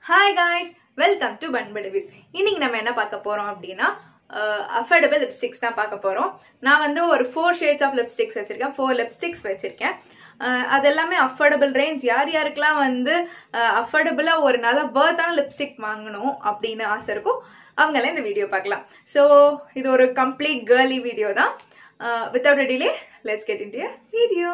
hi guys welcome to fun reviews இன்னைக்கு நம்ம என்ன பார்க்க போறோம் அப்படின்னா அஃபோர்டபுள் லிப்ஸ்டிக்ஸ் தான் பார்க்க போறோம் நான் வந்து ஒரு ஃபோர் ஷேட்ஸ் ஆஃப் லிப்ஸ்டிக்ஸ் வச்சிருக்கேன் ஃபோர் லிப்ஸ்டிக்ஸ் வச்சிருக்கேன் அஹ், அது எல்லாமே அஃபோர்டபுள் ரேஞ்ச் யார் யாருக்கெல்லாம் வந்து அஃபோர்டபுளா ஒரு நல்ல பர்த்தான லிப்ஸ்டிக் வாங்கணும் அப்படின்னு ஆசை இருக்கும் அவங்கெல்லாம் இந்த வீடியோ பார்க்கலாம் ஸோ இது ஒரு கம்ப்ளீட் கேர்லி வீடியோ தான் without delay let's get in video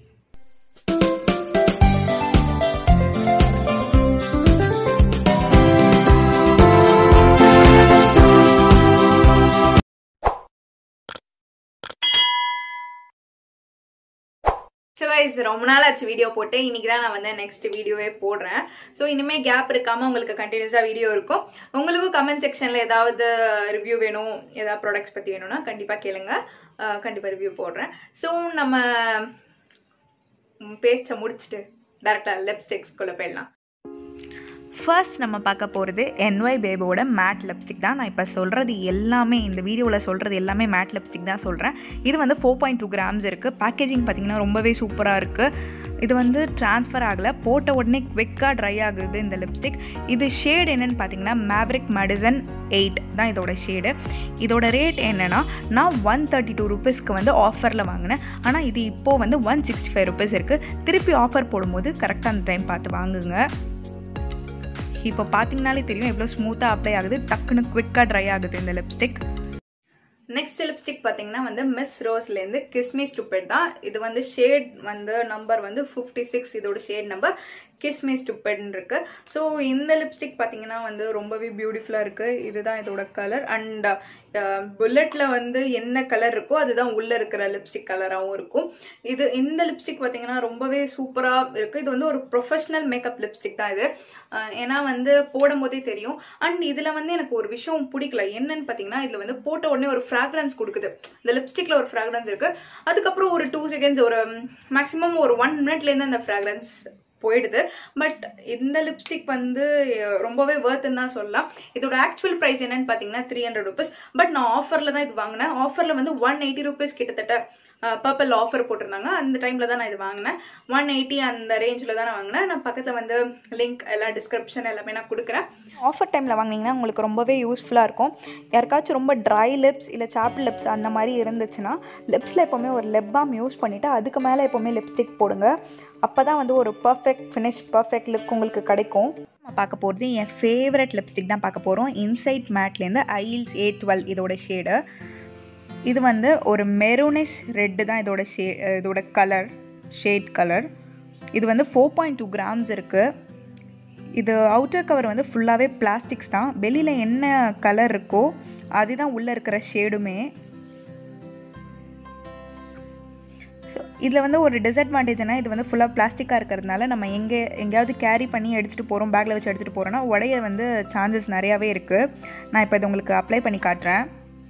so guys ரொம்ப நாள் ஆச்சு வீடியோ போட்டு இன்னைக்கு தான் நான் வந்து நெக்ஸ்ட் வீடியோவே போடுறேன் ஸோ இனிமேல் கேப் இருக்காமல் உங்களுக்கு கண்டினியூஸாக வீடியோ இருக்கும் உங்களுக்கும் கமெண்ட் செக்ஷனில் ஏதாவது ரிவ்யூ வேணும் ஏதாவது ப்ராடக்ட்ஸ் பற்றி வேணும்னா கண்டிப்பாக கேளுங்க கண்டிப்பாக ரிவ்யூ போடுறேன் ஸோ நம்ம ம், பேச்சை முடிச்சுட்டு டேரெக்டாக லிப்ஸ்டிக்ஸ்குள்ளே போயிடலாம் ஃபர்ஸ்ட் நம்ம பார்க்க போகிறது என்ஒய் பேபோட மேட் லிப்ஸ்டிக் தான் நான் இப்போ சொல்கிறது எல்லாமே இந்த வீடியோவில் சொல்கிறது எல்லாமே மேட் லிப்ஸ்டிக் தான் சொல்கிறேன் இது வந்து ஃபோர் பாயிண்ட் டூ கிராம்ஸ் இருக்குது பேக்கேஜிங் பார்த்தீங்கன்னா ரொம்பவே சூப்பராக இருக்குது இது வந்து ட்ரான்ஸ்ஃபர் ஆகலை போட்ட உடனே குவிக்காக ட்ரை ஆகுது இந்த லிப்ஸ்டிக் இது ஷேட் என்னன்னு பார்த்தீங்கன்னா மேப்ரிக் மெடிசன் எயிட் தான் இதோட ஷேடு இதோட ரேட் என்னென்னா நான் ஒன் தேர்ட்டி டூ ருபீஸ்க்கு வந்து ஆஃபரில் வாங்கினேன் ஆனால் இது இப்போது வந்து ஒன் சிக்ஸ்டி ஃபைவ் ருபீஸ் இருக்குது திருப்பி ஆஃபர் போடும்போது கரெக்டாக அந்த டைம் பார்த்து வாங்குங்க இப்போ பார்த்தீங்கனாலே தெரியும் எவ்வளோ ஸ்மூத்தாக அப்ளை ஆகுது டக்குன்னு குவிக்காக ட்ரை ஆகுது இந்த லிப்ஸ்டிக் நெக்ஸ்ட் லிப்ஸ்டிக் பார்த்தீங்கன்னா வந்து மிஸ் ரோஸ்லேருந்து கிஸ்மி ஸ்டூபிட் தான் இது வந்து ஷேட் வந்து நம்பர் வந்து ஃபிஃப்டி சிக்ஸ் இதோட ஷேட் நம்பர் கிஸ்மி ஸ்டூபிட்னு இருக்கு ஸோ இந்த லிப்ஸ்டிக் பார்த்தீங்கன்னா வந்து ரொம்பவே பியூட்டிஃபுல்லாக இருக்கு இதுதான் இதோட கலர் அண்ட் புல்லட்ல வந்து என்ன கலர் இருக்கோ அதுதான் உள்ள இருக்கிற லிப்ஸ்டிக் கலராகவும் இருக்கும் இது இந்த லிப்ஸ்டிக் பார்த்தீங்கன்னா ரொம்பவே சூப்பராக இருக்கு இது வந்து ஒரு ப்ரொஃபஷனல் மேக்கப் லிப்ஸ்டிக் தான் இது அஹ் ஏன்னா வந்து போடும் போதே தெரியும் அண்ட் இதுல வந்து எனக்கு ஒரு விஷயம் பிடிக்கல என்னன்னு பாத்தீங்கன்னா இதுல வந்து போட்ட உடனே ஒரு ஃப்ராக்ரன்ஸ் கொடுக்குது இந்த லிப்ஸ்டிக்ல ஒரு ஃப்ராக்ரன்ஸ் இருக்கு அதுக்கப்புறம் ஒரு டூ செகண்ட்ஸ் ஒரு மேக்ஸிமம் ஒரு ஒன் மினிட்ல இருந்து அந்த ஃப்ராக்ரன்ஸ் போயிடுது பட் இந்த லிப்ஸ்டிக் வந்து அஹ், ரொம்பவே வேர்த்துன்னு தான் சொல்லலாம் இதோட ஆக்சுவல் ப்ரைஸ் என்னன்னு பார்த்தீங்கன்னா த்ரீ ஹண்ட்ரட் ருபீஸ் பட் நான் ஆஃபரில் தான் இது வாங்கினேன் ஆஃபரில் வந்து ஒன் எயிட்டி ருபீஸ் கிட்டத்தட்ட பர்பிள் ஆஃபர் போட்டிருந்தாங்க அந்த டைமில் தான் நான் இது வாங்கினேன் ஒன் எயிட்டி அந்த ரேஞ்சில் தான் நான் வாங்கினேன் நான் பக்கத்தில் வந்து லிங்க் எல்லாம் டிஸ்கிரிப்ஷன் எல்லாமே நான் கொடுக்குறேன் ஆஃபர் டைமில் வாங்கினீங்கன்னா உங்களுக்கு ரொம்பவே யூஸ்ஃபுல்லாக இருக்கும் யாருக்காச்சும் ரொம்ப ட்ரை லிப்ஸ் இல்லை சாப்பிள் லிப்ஸ் அந்த மாதிரி இருந்துச்சுன்னா லிப்ஸில் எப்போவுமே ஒரு lip balm யூஸ் பண்ணிவிட்டு அதுக்கு மேலே எப்போவுமே லிப்ஸ்டிக் போடுங்க அப்போ தான் வந்து ஒரு பர்ஃபெக்ட் ஃபினிஷ் பர்ஃபெக்ட் லுக் உங்களுக்கு கிடைக்கும் நம்ம பார்க்க போகிறது என் ஃபேவரட் லிப்ஸ்டிக் தான் பார்க்க போகிறோம் இன்சைட் மேட்லேருந்து ஐல்ஸ் ஏ டுவெல் இதோட ஷேடு இது வந்து ஒரு மெரூனிஷ் ரெட்டு தான் இதோட ஷே இதோட கலர் ஷேட் கலர் இது வந்து ஃபோர் பாயிண்ட் டூ கிராம்ஸ் இருக்குது இது அவுட்டர் கவர் வந்து ஃபுல்லாகவே பிளாஸ்டிக்ஸ் தான் வெளியில் என்ன கலர் இருக்கோ அதுதான் உள்ளே இருக்கிற ஷேடுமே ஸோ இதில் வந்து ஒரு டிஸ்அட்வான்டேஜ்னா இது வந்து ஃபுல்லாக பிளாஸ்டிக்காக இருக்கிறதுனால நம்ம எங்கே எங்கேயாவது கேரி பண்ணி எடுத்துகிட்டு போகிறோம் பேக்கில் வச்சு எடுத்துகிட்டு போகிறோன்னா உடைய வந்து சான்சஸ் நிறையாவே இருக்குது நான் இப்போ இது உங்களுக்கு அப்ளை பண்ணி காட்டுறேன்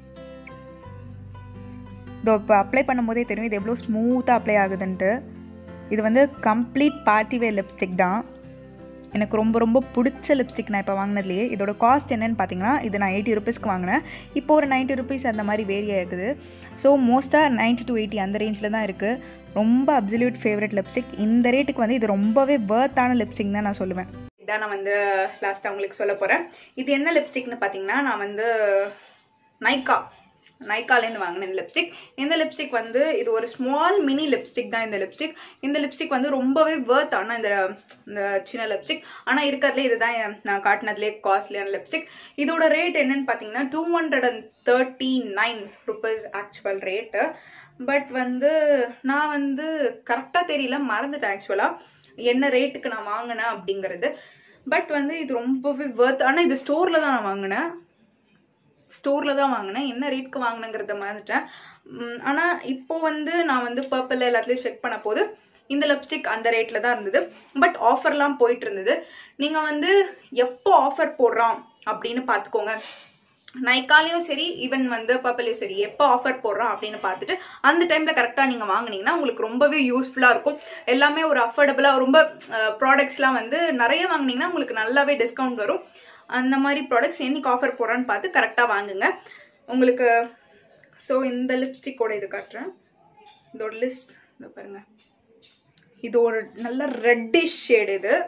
இதோ இப்போ அப்ளை பண்ணும்போதே தெரியும் இது எவ்வளோ ஸ்மூத்தாக அப்ளை ஆகுதுன்ட்டு இது வந்து கம்ப்ளீட் பார்ட்டி வேர் லிப்ஸ்டிக் தான் எனக்கு ரொம்ப ரொம்ப பிடிச்ச லிப்ஸ்டிக் நான் இப்போ வாங்கினதுலேயே இதோட காஸ்ட் என்னன்னு பார்த்தீங்கன்னா இது நான் எயிட்டி ருபீஸ்க்கு வாங்கினேன் இப்போ ஒரு 90 ருபீஸ் அந்த மாதிரி வேரி ஆகுது ஸோ மோஸ்ட்டாக 90 டு எயிட்டி அந்த ரேஞ்சில் தான் இருக்குது ரொம்ப அப்சல்யூட் ஃபேவரட் லிப்ஸ்டிக் இந்த ரேட்டுக்கு வந்து இது ரொம்பவே வேர்த்தான லிப்ஸ்டிக் தான் நான் சொல்லுவேன் இதான் நான் வந்து லாஸ்ட்டாக உங்களுக்கு சொல்ல போகிறேன் இது என்ன லிப்ஸ்டிக்னு பார்த்தீங்கன்னா நான் வந்து நைக்கா நைக்காலேருந்து வாங்கினேன் இந்த லிப்ஸ்டிக் இந்த லிப்ஸ்டிக் வந்து இது ஒரு ஸ்மால் மினி லிப்ஸ்டிக் தான் இந்த லிப்ஸ்டிக் இந்த லிப்ஸ்டிக் வந்து ரொம்பவே வேர்த் ஆனால் இந்த இந்த சின்ன லிப்ஸ்டிக் ஆனால் இருக்கிறதுலே இதுதான் என் நான் காட்டினதுலே காஸ்ட்லியான லிப்ஸ்டிக் இதோட ரேட் என்னன்னு பார்த்தீங்கன்னா two hundred and thirty nine rupees actual rate but வந்து நான் வந்து கரெக்டாக தெரியல மறந்துட்டேன் ஆக்சுவலாக என்ன ரேட்டுக்கு நான் வாங்கினேன் அப்படிங்கிறது பட் வந்து இது ரொம்பவே வேர்த் ஆனால் இது ஸ்டோரில் தான் நான் வாங்கினேன் ஸ்டோரில் தான் வாங்கினேன் என்ன ரேட்க்கு வாங்கினேங்கிறத மறந்துட்டேன் உம், ஆனா இப்போ வந்து நான் வந்து பர்பிள் எல்லாத்துலேயும் செக் பண்ண போது இந்த லிப்ஸ்டிக் அந்த ரேட்ல தான் இருந்தது பட் ஆஃபர்லாம் போயிட்டு இருந்தது நீங்க வந்து எப்போ ஆஃபர் போடுறான் அப்படின்னு பார்த்துக்கோங்க நைக்காலையும் சரி ஈவன் வந்து பர்பிளையும் சரி எப்போ ஆஃபர் போடுறோம் அப்படின்னு பார்த்துட்டு அந்த டைம்ல கரெக்டாக நீங்கள் வாங்குனீங்கன்னா உங்களுக்கு ரொம்பவே யூஸ்ஃபுல்லாக இருக்கும் எல்லாமே ஒரு அஃபோர்டபுளாக ரொம்ப ப்ராடக்ட்ஸ்லாம் வந்து நிறைய வாங்குனீங்கன்னா உங்களுக்கு நல்லாவே டிஸ்கவுண்ட் வரும் அந்த மாதிரி ப்ராடக்ட்ஸ் என்னைக்கு ஆஃபர் போடுறான்னு பார்த்து கரெக்டாக வாங்குங்க உங்களுக்கு ஸோ இந்த லிப்ஸ்டிக்கோட இது காட்டுறேன் இதோட லிஸ்ட் இந்த பாருங்க இது ஒரு நல்ல ரெட்டிஷ் ஷேடு இது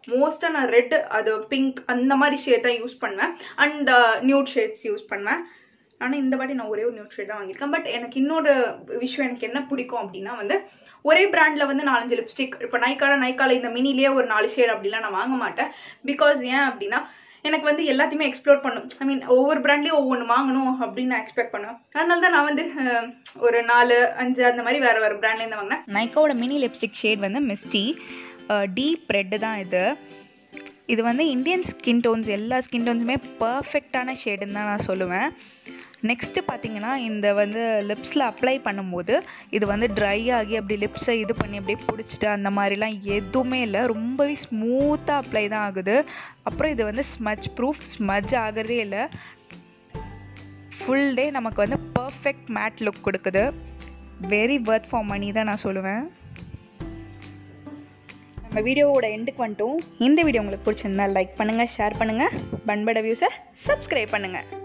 மோஸ்ட்டாக நான் ரெட் அது பிங்க் அந்த மாதிரி ஷேட் தான் யூஸ் பண்ணுவேன் அண்ட் நியூட் ஷேட்ஸ் யூஸ் பண்ணுவேன் ஆனால் இந்த வாட்டி நான் ஒரே ஒரு நியூட் ஷேட் தான் வாங்கியிருக்கேன் பட் எனக்கு இன்னொரு விஷயம் எனக்கு என்ன பிடிக்கும் அப்படின்னா வந்து ஒரே பிராண்டில் வந்து நாலஞ்சு லிப்ஸ்டிக் இப்போ நைக்கால நைக்கால இந்த மினிலேயே ஒரு நாலு ஷேட் அப்படிலாம் நான் வாங்க மாட்டேன் பிகாஸ் ஏன் அப்படின்னா எனக்கு வந்து எல்லாத்தையுமே எக்ஸ்ப்ளோர் பண்ணும் ஐ மீன் ஒவ்வொரு பிராண்ட்லேயும் ஒவ்வொன்று வாங்கணும் அப்படின்னு நான் எக்ஸ்பெக்ட் பண்ணுவேன் அதனால தான் நான் வந்து அஹ், ஒரு நாலு அஞ்சு அந்த மாதிரி வேறு வேறு பிராண்ட்லேருந்து வாங்கினேன் நைக்காவோட மினி லிப்ஸ்டிக் ஷேட் வந்து மிஸ்டி டீப் ரெட்டு தான் இது இது வந்து இந்தியன் ஸ்கின் டோன்ஸ் எல்லா ஸ்கின் டோன்ஸுமே பர்ஃபெக்டான ஷேடுன்னு தான் நான் சொல்லுவேன் நெக்ஸ்ட்டு பார்த்தீங்கன்னா இந்த வந்து லிப்ஸில் அப்ளை பண்ணும்போது இது வந்து ட்ரை ஆகி அப்படி லிப்ஸை இது பண்ணி அப்படியே பிடிச்சிட்டு அந்த மாதிரிலாம் எதுவுமே இல்லை ரொம்பவே ஸ்மூத்தாக அப்ளை தான் ஆகுது அப்புறம் இது வந்து ஸ்மஜ் ப்ரூஃப் ஸ்மஜ் ஆகிறதே இல்லை ஃபுல் டே நமக்கு வந்து பர்ஃபெக்ட் மேட் லுக் கொடுக்குது வெரி ஒர்த் ஃபார் மணி தான் நான் சொல்லுவேன் நம்ம வீடியோவோட எண்டுக்கு வந்துட்டோம் இந்த வீடியோ உங்களுக்கு பிடிச்சிருந்தா லைக் பண்ணுங்கள் ஷேர் பண்ணுங்கள் பண்பட வியூஸை சப்ஸ்கிரைப் பண்ணுங்கள்